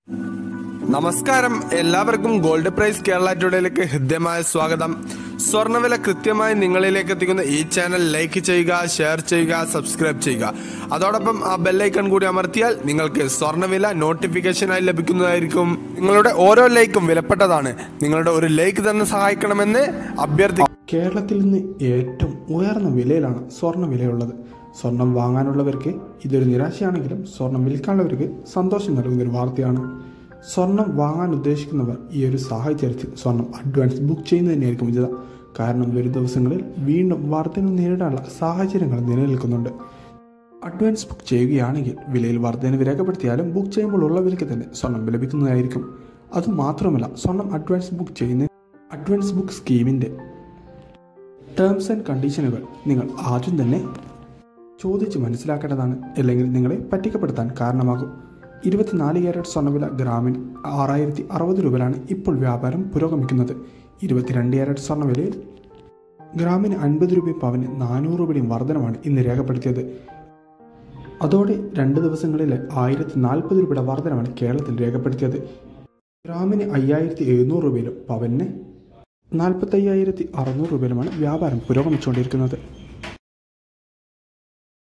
നമസ്കാരം എല്ലാവർക്കും gold price Kerala ടുഡേയിലേക്ക് ഹൃദ്യമായ സ്വാഗതം സ്വർണ്ണവില കൃത്യമായി നിങ്ങളിലേക്ക് എത്തിക്കുന്ന ഈ ചാനൽ ലൈക്ക് ചെയ്യുക ഷെയർ ചെയ്യുക സബ്സ്ക്രൈബ് ചെയ്യുക അതോടൊപ്പം ആ ബെല്ലൈക്കൺ കൂടി അമർത്തിയാൽ നിങ്ങൾക്ക് സ്വർണ്ണവില നോട്ടിഫിക്കേഷനായി ലഭിക്കുന്നതായിരിക്കും നിങ്ങളുടെ ഓരോ ലൈക്കും വിലപ്പെട്ടതാണ് നിങ്ങളുടെ ഒരു ലൈക്ക് തന്നെ സഹായിക്കണമെന്ന് അഭ്യർത്ഥി കേരളത്തിൽ നിന്ന് ഏറ്റവും ഉയർന്ന വിലയിലാണ് സ്വർണ്ണ വിലയുള്ളത് സ്വർണം വാങ്ങാനുള്ളവർക്ക് ഇതൊരു നിരാശയാണെങ്കിലും സ്വർണം വിൽക്കാനുള്ളവർക്ക് സന്തോഷം നൽകുന്ന ഒരു വാർത്തയാണ് സ്വർണം വാങ്ങാൻ ഉദ്ദേശിക്കുന്നവർ ഈ ഒരു സാഹചര്യത്തിൽ സ്വർണം അഡ്വാൻസ് ബുക്ക് ചെയ്യുന്നത് തന്നെയായിരിക്കും ഉചിതം കാരണം വരും ദിവസങ്ങളിൽ വീണ്ടും വർധന നേരിടാനുള്ള സാഹചര്യങ്ങൾ നിലനിൽക്കുന്നുണ്ട് അഡ്വാൻസ് ബുക്ക് ചെയ്യുകയാണെങ്കിൽ വിലയിൽ വർധനവ് രേഖപ്പെടുത്തിയാലും ബുക്ക് ചെയ്യുമ്പോൾ ഉള്ള വിലയ്ക്ക് തന്നെ സ്വർണം ലഭിക്കുന്നതായിരിക്കും അതുമാത്രമല്ല സ്വർണം അഡ്വാൻസ് ബുക്ക് ചെയ്യുന്ന അഡ്വാൻസ് ബുക്ക് സ്കീമിൻ്റെ ടേംസ് ആൻഡ് കണ്ടീഷനുകൾ നിങ്ങൾ ആദ്യം തന്നെ ചോദിച്ച് മനസ്സിലാക്കേണ്ടതാണ് അല്ലെങ്കിൽ നിങ്ങളെ പറ്റിക്കപ്പെടുത്താൻ കാരണമാകും ഇരുപത്തിനാല് ക്യാരറ്റ് സ്വർണ്ണവില ഗ്രാമിന് ആറായിരത്തി അറുപത് രൂപയിലാണ് ഇപ്പോൾ വ്യാപാരം പുരോഗമിക്കുന്നത് ഇരുപത്തിരണ്ട് ക്യാരറ്റ് സ്വർണ്ണവിലയിൽ ഗ്രാമിന് അൻപത് രൂപയും പവന് നാനൂറ് രൂപയും വർധനമാണ് ഇന്ന് രേഖപ്പെടുത്തിയത് അതോടെ രണ്ട് ദിവസങ്ങളിലെ ആയിരത്തി നാൽപ്പത് രൂപയുടെ വർധനമാണ് കേരളത്തിൽ രേഖപ്പെടുത്തിയത് ഗ്രാമിന് അയ്യായിരത്തി എഴുന്നൂറ് രൂപയിലും പവന് നാൽപ്പത്തയ്യായിരത്തി അറുന്നൂറ് രൂപയിലുമാണ് വ്യാപാരം പുരോഗമിച്ചുകൊണ്ടിരിക്കുന്നത്